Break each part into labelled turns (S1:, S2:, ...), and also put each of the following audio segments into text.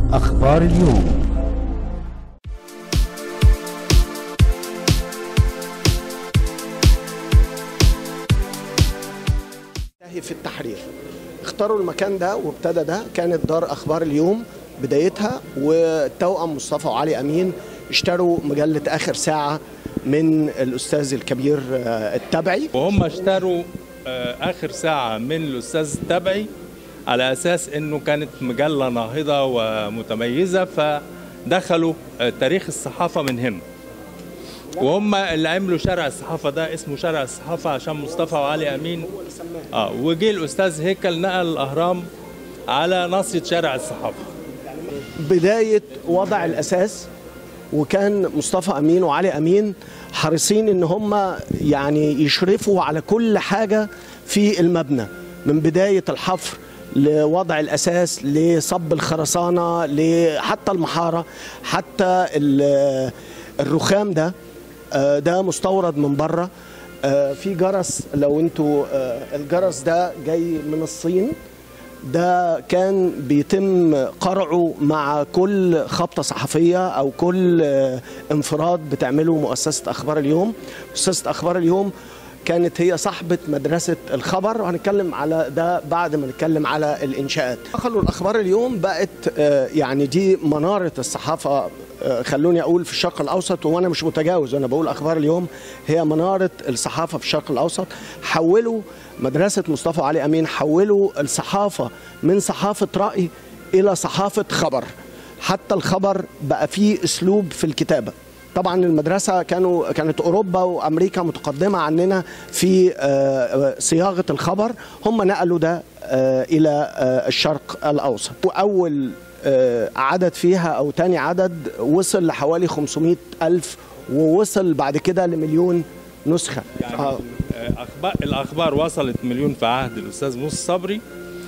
S1: أخبار اليوم
S2: في التحرير اختاروا المكان ده وابتدى ده كانت دار اخبار اليوم بدايتها والتوأم مصطفى وعلي امين اشتروا مجله اخر ساعه من الاستاذ الكبير آه، التبعي
S3: وهم اشتروا آه، اخر ساعه من الاستاذ التبعي على اساس انه كانت مجله ناهضه ومتميزه فدخلوا آه، تاريخ الصحافه من هنا وهم اللي عملوا شارع الصحافه ده اسمه شارع الصحافه عشان مصطفى وعلي امين اه وجي الاستاذ هيكل نقل الاهرام على ناصيه شارع الصحافه
S2: بدايه وضع الاساس وكان مصطفى امين وعلي امين حريصين ان هم يعني يشرفوا على كل حاجه في المبنى من بدايه الحفر لوضع الاساس لصب الخرسانه لحتى المحاره حتى ال- الرخام ده آه، ده مستورد من بره آه، في جرس لو انتوا آه، الجرس ده جاي من الصين ده كان بيتم قرعه مع كل خبطة صحفية أو كل آه، انفراد بتعمله مؤسسة أخبار اليوم مؤسسة أخبار اليوم كانت هي صاحبة مدرسة الخبر وهنتكلم على ده بعد ما نتكلم على الإنشاءات خلوا الأخبار اليوم بقت آه، يعني دي منارة الصحافة آه، خلوني أقول في الشرق الأوسط وأنا مش متجاوز وأنا بقول أخبار اليوم هي منارة الصحافة في الشرق الأوسط حولوا مدرسة مصطفى علي أمين حولوا الصحافة من صحافة رأي إلى صحافة خبر حتى الخبر بقى فيه أسلوب في الكتابة طبعا المدرسة كانوا كانت أوروبا وأمريكا متقدمة عننا في آه، صياغة الخبر هم نقلوا ده آه، إلى آه، الشرق الأوسط وأول آه، عدد فيها أو تاني عدد وصل لحوالي 500 ألف ووصل بعد كده لمليون نسخة
S3: يعني
S2: آه.
S3: أخبار الأخبار وصلت مليون في عهد الأستاذ موسى صبري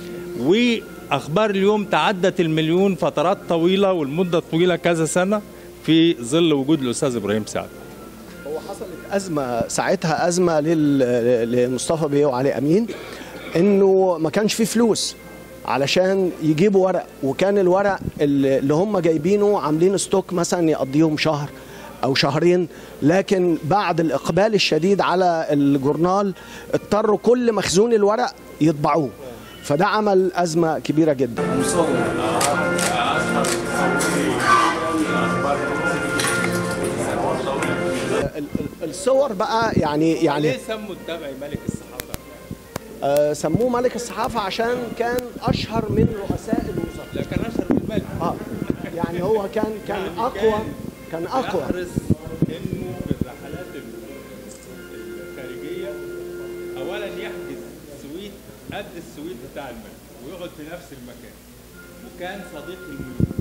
S3: وأخبار اليوم تعدت المليون فترات طويلة والمدة طويلة كذا سنة في ظل وجود الأستاذ إبراهيم سعد
S2: هو حصلت أزمة ساعتها أزمة لل- لمصطفى بيه وعلي أمين إنه ما كانش فيه فلوس علشان يجيبوا ورق وكان الورق اللي اللي هم جايبينه عاملين ستوك مثلا يقضيهم شهر أو شهرين لكن بعد الإقبال الشديد على الجورنال اضطروا كل مخزون الورق يطبعوه فده عمل أزمة كبيرة جدا ال- ال- الصور بقى يعني يعني
S3: ليه سموا التبعي ملك الصحافة؟
S2: آه، سموه ملك الصحافة عشان كان أشهر من رؤساء الوزراء
S3: لا كان أشهر من الملك
S2: آه يعني هو كان كان
S3: يعني
S2: أقوى
S3: كان
S2: كان أقوى
S3: يحرص إنه في الرحلات ال- الخارجية أولا يحجز سويت قد السويت بتاع الملك ويقعد في نفس المكان وكان صديق الملوك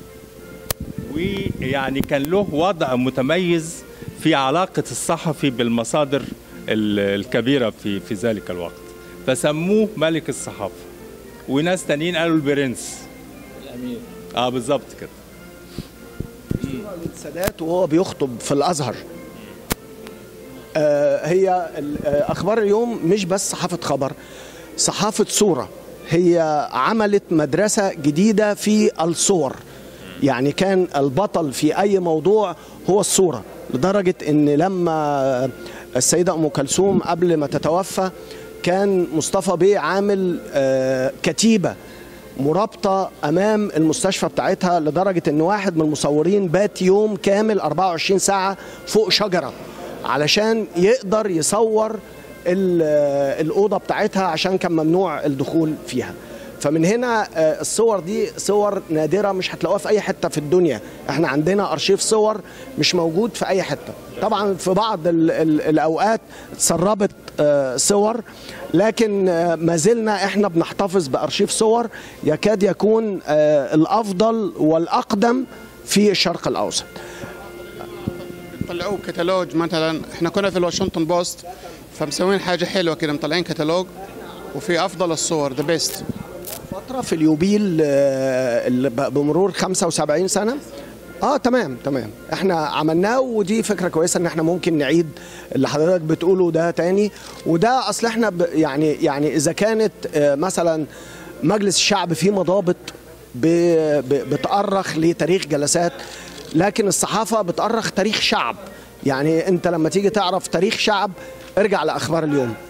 S3: ويعني كان له وضع متميز في علاقة الصحفي بالمصادر ال- الكبيرة في في ذلك الوقت فسموه ملك الصحافة وناس تانيين قالوا البرنس الأمير اه بالظبط كده
S2: السادات وهو بيخطب في الأزهر آه، هي ال- آه، أخبار اليوم مش بس صحافة خبر صحافة صورة هي عملت مدرسة جديدة في الصور يعني كان البطل في أي موضوع هو الصورة لدرجة أن لما السيدة أم كلثوم قبل ما تتوفى كان مصطفى بيه عامل آه، كتيبة مرابطة أمام المستشفى بتاعتها لدرجة أن واحد من المصورين بات يوم كامل 24 ساعة فوق شجرة علشان يقدر يصور ال- الأوضة بتاعتها عشان كان ممنوع الدخول فيها فمن هنا آه، الصور دي صور نادرة مش هتلاقوها في أي حتة في الدنيا احنا عندنا أرشيف صور مش موجود في أي حتة طبعا في بعض ال ال الأوقات اتسربت آه، صور لكن آه، ما زلنا احنا بنحتفظ بأرشيف صور يكاد يكون آه، الأفضل والأقدم في الشرق الأوسط
S4: طلعوه كتالوج مثلا احنا كنا في الواشنطن بوست فمسوين حاجه حلوه كده مطلعين كتالوج وفي افضل الصور ذا بيست
S2: فترة في اليوبيل آه، اللي ب- بمرور 75 سنة اه تمام تمام احنا عملناه ودي فكره كويسه ان احنا ممكن نعيد اللي حضرتك بتقوله ده تاني وده اصل احنا ب يعني يعني اذا كانت آه، مثلا مجلس الشعب فيه مضابط ب- ب- بتأرخ لتاريخ جلسات لكن الصحافة بتأرخ تاريخ شعب يعني انت لما تيجي تعرف تاريخ شعب ارجع لأخبار اليوم